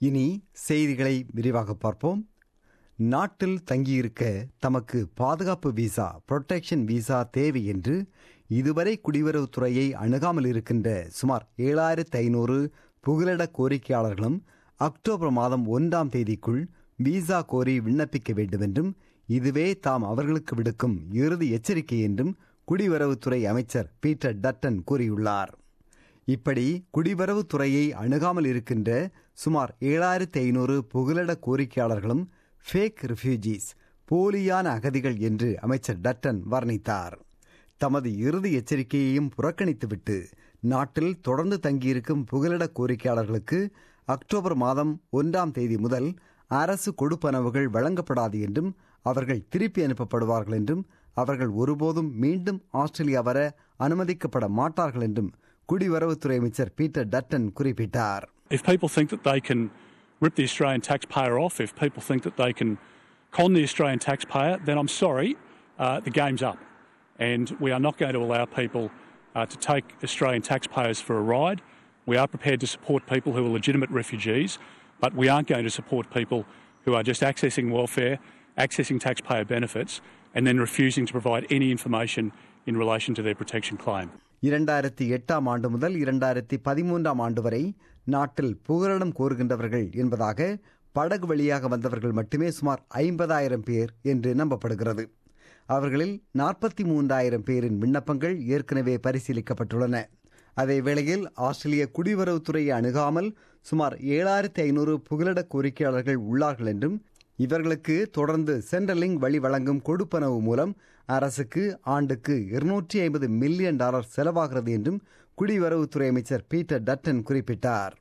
இனி செய்திகளை விரிவாக பார்ப்போம் நாட்டில் தங்கியிருக்க தமக்கு பாதுகாப்பு விசா புரொடெக்ஷன் விசா தேவை என்று இதுவரை குடிவரவுத்துறையை அணுகாமல் இருக்கின்ற சுமார் ஏழாயிரத்து ஐநூறு புகலிட கோரிக்கையாளர்களும் அக்டோபர் மாதம் ஒன்றாம் தேதிக்குள் விசா கோரி விண்ணப்பிக்க வேண்டும் என்றும் இதுவே தாம் அவர்களுக்கு விடுக்கும் இறுதி எச்சரிக்கை என்றும் குடிவரவுத்துறை அமைச்சர் பீட்டர் டட்டன் கூறியுள்ளார் இப்படி குடிவரவுத்துறையை அணுகாமல் இருக்கின்ற சுமார் ஏழாயிரத்தி ஐநூறு புகலிட கோரிக்கையாளர்களும் ஃபேக் ரிஃப்யூஜிஸ் போலியான அகதிகள் என்று அமைச்சர் டட்டன் வர்ணித்தார் தமது இறுதி எச்சரிக்கையையும் புறக்கணித்துவிட்டு நாட்டில் தொடர்ந்து தங்கியிருக்கும் புகலிட கோரிக்கையாளர்களுக்கு அக்டோபர் மாதம் ஒன்றாம் தேதி முதல் அரசு கொடுப்பனவுகள் வழங்கப்படாது என்றும் அவர்கள் திருப்பி அனுப்பப்படுவார்கள் என்றும் அவர்கள் ஒருபோதும் மீண்டும் ஆஸ்திரேலியா வர அனுமதிக்கப்பட மாட்டார்கள் என்றும் குடிவரவுத்துறை அமைச்சர் பீட்டர் டட்டன் குறிப்பிட்டார் If people think that they can rip the Australian taxpayer off, if people think that they can con the Australian taxpayer, then I'm sorry, uh, the game's up. And we are not going to allow people uh, to take Australian taxpayers for a ride. We are prepared to support people who are legitimate refugees, but we aren't going to support people who are just accessing welfare, accessing taxpayer benefits, and then refusing to provide any information in relation to their protection claim. இரண்டாயிரத்தி எட்டாம் ஆண்டு முதல் இரண்டாயிரத்தி பதிமூன்றாம் ஆண்டு வரை நாட்டில் புகலிடம் கோருகின்றவர்கள் என்பதாக படகு வழியாக வந்தவர்கள் மட்டுமே சுமார் ஐம்பதாயிரம் பேர் என்று நம்பப்படுகிறது அவர்களில் நாற்பத்தி மூன்றாயிரம் பேரின் விண்ணப்பங்கள் ஏற்கனவே பரிசீலிக்கப்பட்டுள்ளன அதே வேளையில் ஆஸ்திரேலிய குடிவரவுத்துறையை அணுகாமல் சுமார் ஏழாயிரத்தி ஐநூறு புகலிட கோரிக்கையாளர்கள் உள்ளார்கள் என்றும் இவர்களுக்கு தொடர்ந்து சென்ட்ரலிங் வழி வழங்கும் கொடுப்பனவு மூலம் அரசுக்கு ஆண்டுக்கு இருநூற்றி ஐம்பது மில்லியன் டாலர் செலவாகிறது என்றும் குடிவரவுத்துறை அமைச்சர் பீட்டர் டட்டன் குறிப்பிட்டார்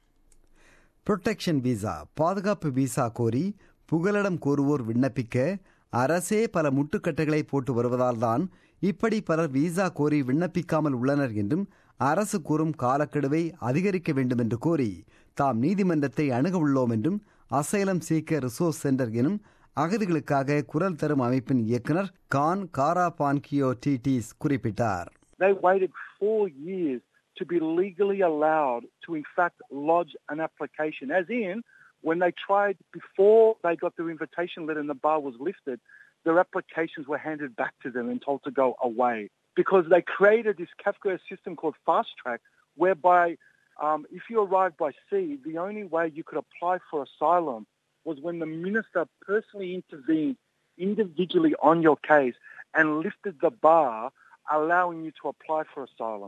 புரொடெக்ஷன் விசா பாதுகாப்பு விசா கோரி புகலிடம் கோருவோர் விண்ணப்பிக்க அரசே பல முட்டுக்கட்டைகளை போட்டு வருவதால் தான் இப்படி பலர் விசா கோரி விண்ணப்பிக்காமல் உள்ளனர் என்றும் அரசு கூறும் காலக்கெடுவை அதிகரிக்க வேண்டும் என்று கோரி தாம் நீதிமன்றத்தை அணுக உள்ளோம் என்றும் அசைலம் சீக்க ரிசோர்ஸ் சென்டர் எனும் அகதிகளுக்காக குரல் தரும் அமைப்பின் இயக்குனர் கான் காரா பான்கியோ டிடிஸ் குறிப்பிட்டார் They waited four years to be legally allowed to, in fact, lodge an application. As in, when they tried before they got their invitation letter and the bar was lifted, their applications were handed back to them and told to go away because they created this Kafka system called Fast Track, whereby um, if you arrived by sea, the only way you could apply for asylum was when the minister personally intervened individually on your case and lifted the bar, allowing you to apply for asylum.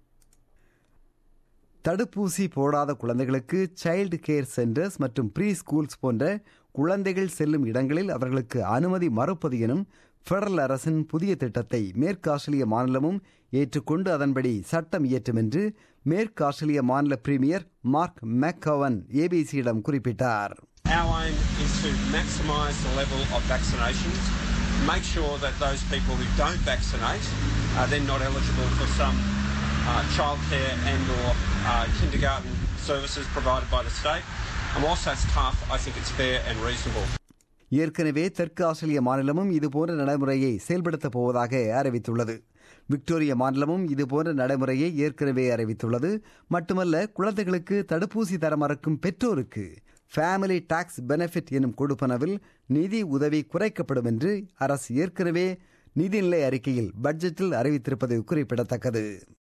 தடுப்பூசி போடாத குழந்தைகளுக்கு child care centres மற்றும் preschools போன்ற குழந்தைகள் செல்லும் இடங்களில் அவர்களுக்கு அனுமதி மறுப்பது எனும் பெடரல் அரசின் புதிய திட்டத்தை மேற்கு ஆஸ்திரேலிய மாநிலமும் ஏற்றுக்கொண்டு அதன்படி சட்டம் இயற்றும் என்று மேற்கு ஆஸ்திரேலிய மாநில பிரீமியர் மார்க் மெக்கவன் ஏபிசியிடம் குறிப்பிட்டார் Our aim is to maximise the level of vaccinations, make sure that those people who don't vaccinate are then not eligible for some uh, childcare and or uh, kindergarten services provided by the state. And whilst that's tough, I think it's fair and reasonable. ஏற்கனவே தெற்கு ஆஸ்திரேலிய மாநிலமும் இதுபோன்ற நடைமுறையை செயல்படுத்தப் போவதாக அறிவித்துள்ளது Victoria மாநிலமும் இதுபோன்ற நடைமுறையை ஏற்கனவே அறிவித்துள்ளது மட்டுமல்ல குழந்தைகளுக்கு தடுப்பூசி தர மறுக்கும் பெற்றோருக்கு ஃபேமிலி டாக்ஸ் பெனிஃபிட் எனும் கொடுப்பனவில் நிதி உதவி குறைக்கப்படும் என்று அரசு ஏற்கனவே நிதிநிலை அறிக்கையில் பட்ஜெட்டில் அறிவித்திருப்பது குறிப்பிடத்தக்கது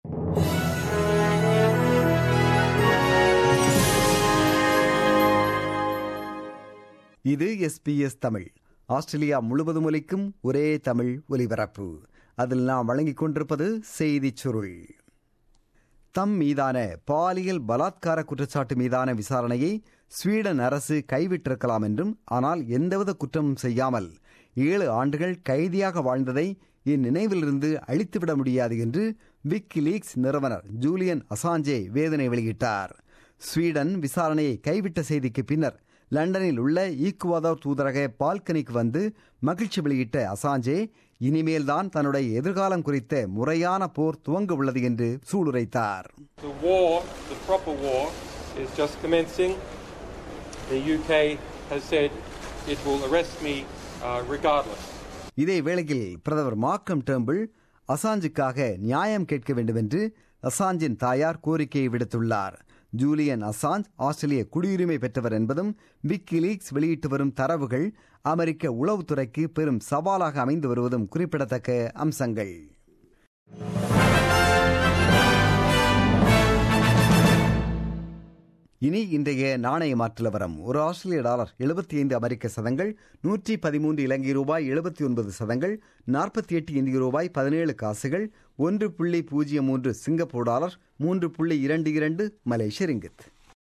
இது எஸ்பிஎஸ் தமிழ் ஆஸ்திரேலியா முழுவதும் ஒலிக்கும் ஒரே தமிழ் ஒலிபரப்பு அதில் நாம் வழங்கிக் கொண்டிருப்பது செய்திச் சுருள் தம் மீதான பாலியல் பலாத்கார குற்றச்சாட்டு மீதான விசாரணையை ஸ்வீடன் அரசு கைவிட்டிருக்கலாம் என்றும் ஆனால் எந்தவித குற்றமும் செய்யாமல் ஏழு ஆண்டுகள் கைதியாக வாழ்ந்ததை இந்நினைவிலிருந்து அழித்துவிட முடியாது என்று விக்கிலீக்ஸ் நிறுவனர் ஜூலியன் அசாஞ்சே வேதனை வெளியிட்டார் ஸ்வீடன் விசாரணையை கைவிட்ட செய்திக்கு பின்னர் லண்டனில் உள்ள ஈக்குவதோர் தூதரக பால்கனிக்கு வந்து மகிழ்ச்சி வெளியிட்ட அசாஞ்சே இனிமேல்தான் தன்னுடைய எதிர்காலம் குறித்த முறையான போர் துவங்க உள்ளது என்று சூளுரைத்தார் The war, the proper war, is just commencing. The UK has said it will arrest me uh, regardless. இதே வேளையில் பிரதமர் மார்க்கம் டேம்பிள் அசாஞ்சுக்காக நியாயம் கேட்க வேண்டும் என்று அசாஞ்சின் தாயார் கோரிக்கையை விடுத்துள்ளார் ஜூலியன் அசாஞ்ச் ஆஸ்திரேலிய குடியுரிமை பெற்றவர் என்பதும் விக்கிலீக்ஸ் வெளியிட்டு வரும் தரவுகள் அமெரிக்க உளவுத்துறைக்கு பெரும் சவாலாக அமைந்து வருவதும் குறிப்பிடத்தக்க அம்சங்கள் இனி இன்றைய நாணய மாற்று நிலவரம் ஒரு ஆஸ்திரேலிய டாலர் எழுபத்தி ஐந்து அமெரிக்க சதங்கள் நூற்றி பதிமூன்று இலங்கை ரூபாய் எழுபத்தி ஒன்பது சதங்கள் நாற்பத்தி எட்டு இந்திய ரூபாய் பதினேழு காசுகள் ஒன்று புள்ளி பூஜ்ஜியம் மூன்று சிங்கப்பூர் டாலர் மூன்று புள்ளி இரண்டு இரண்டு மலேசிய ரிங்கித்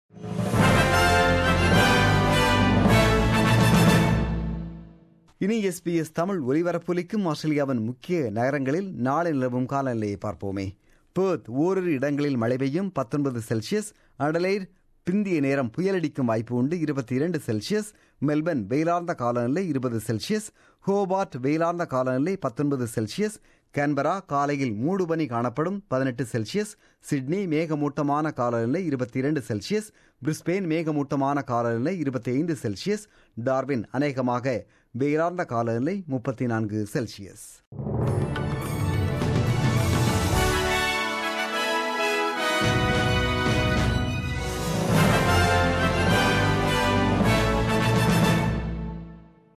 இனி எஸ்பிஎஸ் தமிழ் ஒலிபரப்பொலிக்கும் ஆஸ்திரேலியாவின் முக்கிய நகரங்களில் நாளை நிலவும் காலநிலையை பார்ப்போமே பேர்த் ஓரிரு இடங்களில் மழை பெய்யும் பத்தொன்பது செல்சியஸ் அடலைர் பிந்திய நேரம் புயலடிக்கும் வாய்ப்பு உண்டு இருபத்தி இரண்டு செல்சியஸ் மெல்பர்ன் வெயிலார்ந்த காலநிலை இருபது செல்சியஸ் ஹோபார்ட் வெயிலார்ந்த காலநிலை பத்தொன்பது செல்சியஸ் கேன்பரா காலையில் மூடுபனி காணப்படும் பதினெட்டு செல்சியஸ் சிட்னி மேகமூட்டமான காலநிலை இருபத்தி இரண்டு செல்சியஸ் பிரிஸ்பெயின் மேகமூட்டமான காலநிலை இருபத்தி ஐந்து செல்சியஸ் டார்வின் அநேகமாக வெயிலார்ந்த காலநிலை முப்பத்தி நான்கு செல்சியஸ்